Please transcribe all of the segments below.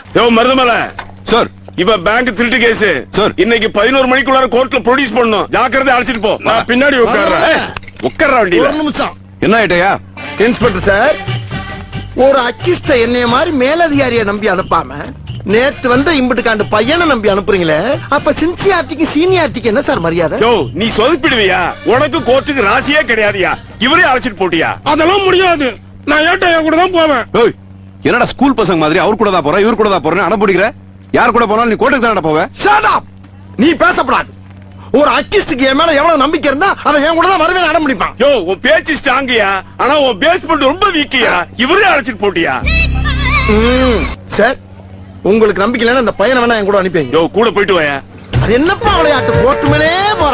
யோ Maruthamalai sir இவ bank திருட்டு case sir. இன்னைக்கு பதினோரு மணிக்குள்ளார கோர்ட்ல ப்ரொடியூஸ் பண்ணணும் ஜாக்கிரதை அழைச்சிட்டு போ நான் பின்னாடி உட்கார்றேன் வரேன். ஏய், உட்கார்றா வண்டியில ஒரு நிமிஷம் என்ன ஏட்டையா இன்ஸ்பெக்டர் சார் ஒரு அக்கிஸ்ட என்னைய மாதிரி மேலதிகாரியை நம்பி அனுப்பாம நேத்து வந்த இம்புட்டுக்காண்டு பையனை நம்பி அனுப்புறீங்களே அப்ப சின்சியாரிட்டிக்கு சீனியாரிட்டிக்கு என்ன சார் மரியாதை யோ நீ சொதப்பிடுவியா உனக்கு கோர்ட்டுக்கு ராசியே கிடையாதுயா இவரே அழைச்சிட்டு போட்டியா அதெல்லாம் முடியாது நான் ஏட்டையா கூட தான் போவேன் ஏய் என்னடா ஸ்கூல் பசங்க மாதிரி அவர் கூட தான் போறேன் இவர் கூட தான் போறேன் அடம் பிடிக்கிற யார் கூட போனாலும் நீ கோர்ட்டுக்கு தானடா போவ Shut up! நீ பேசப்படாது ஒரு அக்கிஸ்டுக்கு என் மேல எவ்வளவு நம்பிக்கை இருந்தா அவன் என் கூட தான் வரவே அடம் பிடிப்பான் யோ உன் பேச்சு ஸ்ட்ராங்கயா ஆனா உன் பேஸ்மெண்ட் ரொம்ப வீக்கியா இவரே அழைச்சிட்டு போட்டியா ம், சார் உங்களுக்கு நம்பிக்கை இல்லைன்னா அந்த பையனை வேணா என் கூட அனுப்பிங்க யோ கூட போயிட்டு வாயா அது என்னப்பா விளையாட்டு போட்டு மேலே போற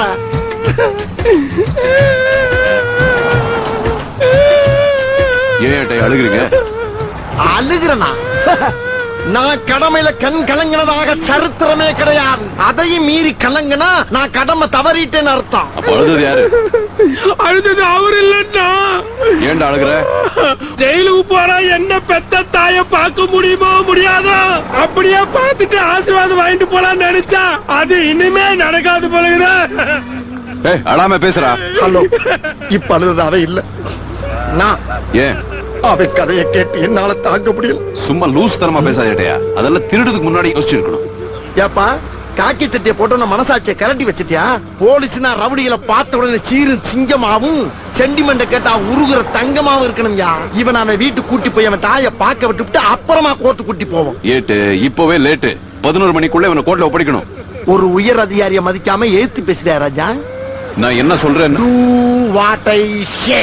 ஏன் ஏட்டையா அழுகுறீங்க அழுகிறனா நான் கடமையில கண் கலங்கினதாக சரித்திரமே கிடையாது அதையும் மீறி கலங்கினா நான் கடமை தவறிட்டேன்னு அர்த்தம் அப்ப அழுதது யாரு அழுதது அவர் இல்லன்னா ஏன்டா அழுகுற ஜெயிலுக்கு போனா என்ன பெத்த தாய பார்க்க முடியுமோ முடியாதோ அப்படியே பார்த்துட்டு ஆசீர்வாதம் வாங்கிட்டு போலாம்னு நினைச்சா அது இனிமே நடக்காது போலகுதா ஏய் அழாம பேசுறா ஹலோ இப்ப அழுததாவே இல்ல நான் ஏன் அவை கதையை கேட்டு என்னால தாங்க முடியல சும்மா லூஸ் தனமா பேசாத ஏட்டையா அதெல்லாம் திருடுறதுக்கு முன்னாடி யோசிச்சிருக்கணும் ஏப்பா காக்கி சட்டையை போட்டு நான் மனசாட்சியை கலட்டி வச்சிட்டியா போலீஸ்னா ரவுடிகளை பார்த்த உடனே சீரும் சிங்கமாவும் சென்டிமெண்ட கேட்டா உருகுற தங்கமாவும் இருக்கணும்யா இவன் அவன் வீட்டுக்கு கூட்டி போய் அவன் தாயை பார்க்க விட்டுவிட்டு அப்புறமா கோர்ட்டு கூட்டி போவோம் ஏட்டு இப்பவே லேட்டு பதினோரு மணிக்குள்ள இவனை கோர்ட்ல ஒப்படைக்கணும் ஒரு உயர் அதிகாரியை மதிக்காம ஏத்து பேசுறியா ராஜா நான் என்ன சொல்றேன்னு டூ வாட் ஐ ஷே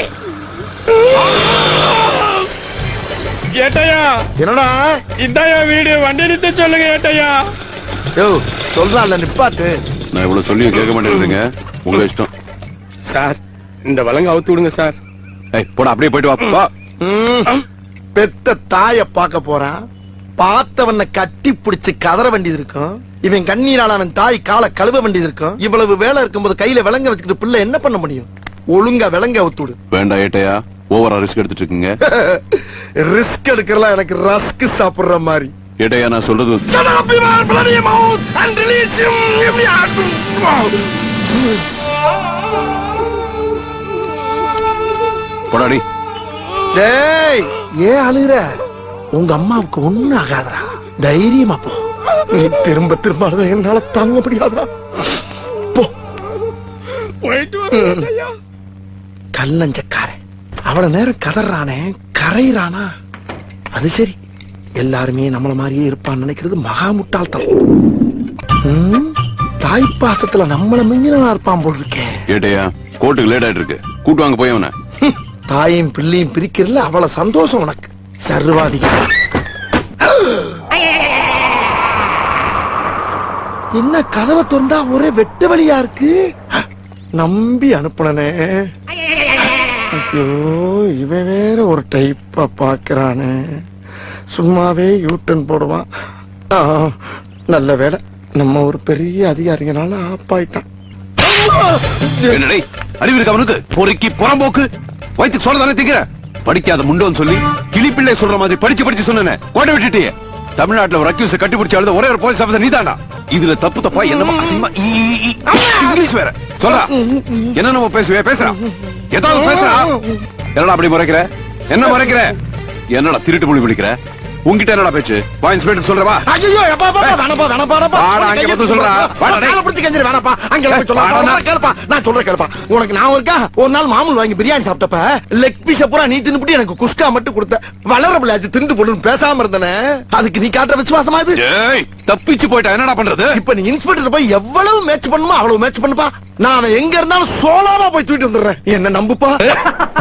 ஏட்டையா என்னடா இதாயா வீடு வண்டி நிறுத்த சொல்லுங்க ஏட்டையா யோ சொல்றான்ல நிப்பாட்டு நான் இவ்வளவு சொல்லியும் கேட்க மாட்டேங்கிறீங்க உங்க இஷ்டம் சார் இந்த வழங்க அவுத்து விடுங்க சார் ஏய் போடா அப்படியே போயிட்டு வா வா ம். பெத்த தாய பார்க்க போறான் பார்த்தவன கட்டி பிடிச்சு கதற வேண்டியது இருக்கும் இவன் கண்ணீரால அவன் தாய் காலை கழுவ வேண்டியது இருக்கும் இவ்வளவு வேலை இருக்கும்போது கையில விலங்க வச்சுக்கிட்டு பிள்ளை என்ன பண்ண முடியும் ஒழுங்கா விலங்க அவுத்துடு வேண்டாம் ஏட்டையா ஓவரா ரிஸ்க் எடுத்துட்டு இருக்கீங்க ரிஸ்க் எடுக்கிறலாம் எனக்கு ரஸ்க் சாப்பிடுற மாதிரி ஏட்டையா நான் சொல்றது Shut up, you are bloody mouth and release him immediately. போடாடி டேய் ஏன் அழுகுற உங்க அம்மாவுக்கு ஒண்ணு ஆகாதடா தைரியமா போ நீ திரும்ப திரும்ப அழுத என்னால தாங்க முடியாதுடா போ போயிட்டு வரேன் ஏட்டையா கல்லஞ்சக்காரன் அவ்வளவு நேரம் கதறானே கரையிறானா அது சரி எல்லாருமே நம்மள மாதிரியே இருப்பான்னு நினைக்கிறது மகா முட்டாள்தனம் ம், தாய் பாசத்துல நம்மள மிஞ்சினா இருப்பான் போல் இருக்கே ஏட்டையா கோர்ட்டுக்கு லேட் ஆயிட்டு இருக்கு கூட்டு வாங்க போய் அவனை ஹம், தாயையும் பிள்ளையும் பிரிக்கிறதுல அவ்வளவு சந்தோஷம் உனக்கு சர்வாதிகாரி என்ன கதவை திறந்தா ஒரே வெட்டு வழியா இருக்கு நம்பி அனுப்புனனே ஐயோ இவன் வேற ஒரு டைப்பா பாக்குறானே சும்மாவே யூட்டன் போடுவான் ஆ, நல்ல வேலை நம்ம ஒரு பெரிய அதிகாரிங்கனால ஆப்பாயிட்டான் என்னடே அறிவு இருக்கு அவனுக்கு பொறுக்கி புறம்போக்கு வயிற்றுக்கு சொல்ல தானே திங்கிற படிக்காத முண்டோன்னு சொல்லி கிளிப்பிள்ளை சொல்ற மாதிரி படிச்சு படிச்சு சொன்னேன் கோட்டை விட்டுட்டியே தமிழ்நாட்டுல ஒரு அக்யூஸ் கட்டிப்பிடிச்சு அழுத ஒரே ஒரு போலீஸ் ஆஃபீஸர் நீதான்டா இதுல தப்பு தப்பா என்னமோ அசிங்கமா ஈ, ஈ, ஈ. இங்கிலீஷ் வேற சொல்றா என்னென்னமோ பேசுவே பேசுறா ஏதாவது பேசுறா என்னடா அப்படி முறைக்கிற என்ன முறைக்கிற என்னடா திருட்டு மொழி பிடிக்கிற உன்கிட்ட என்னடா பேச்சு வா இன்ஸ்பெக்டர் சொல்றவா ஐயோ எப்பா அப்பா, அப்பா, வேணாப்பா வேணாப்பா வேணாப்பா வாடா, அங்க வந்து சொல்றா. வாடா, டேய். காலை பிடிச்சு கெஞ்சிரு வேணாப்பா அங்க போய் சொல்ல வாடா, சொல்றேன் கேளுப்பா நான் சொல்றேன் கேளுப்பா உனக்கு நான் இருக்கா ஒரு நாள் மாமூல் வாங்கி பிரியாணி சாப்பிட்டப்ப லெக் பீஸ பூரா நீ தின்னுபிட்டு எனக்கு குஸ்கா மட்டும் கொடுத்த வளர பிள்ளையாச்சு திண்டு போடுன்னு பேசாம இருந்தனே அதுக்கு நீ காட்டுற விசுவாசமா இது ஏய் தப்பிச்சு போயிட்டா என்னடா பண்றது இப்ப நீ இன்ஸ்பெக்டர் போய் எவ்வளவு மேட்ச் பண்ணுமோ அவ்வளவு மேட்ச் பண்ணுப்பா நான் அவன் எங்க இருந்தாலும் சோலாவா போய் தூக்கிட்டு வந்துடுறேன் என்ன நம்புப்பா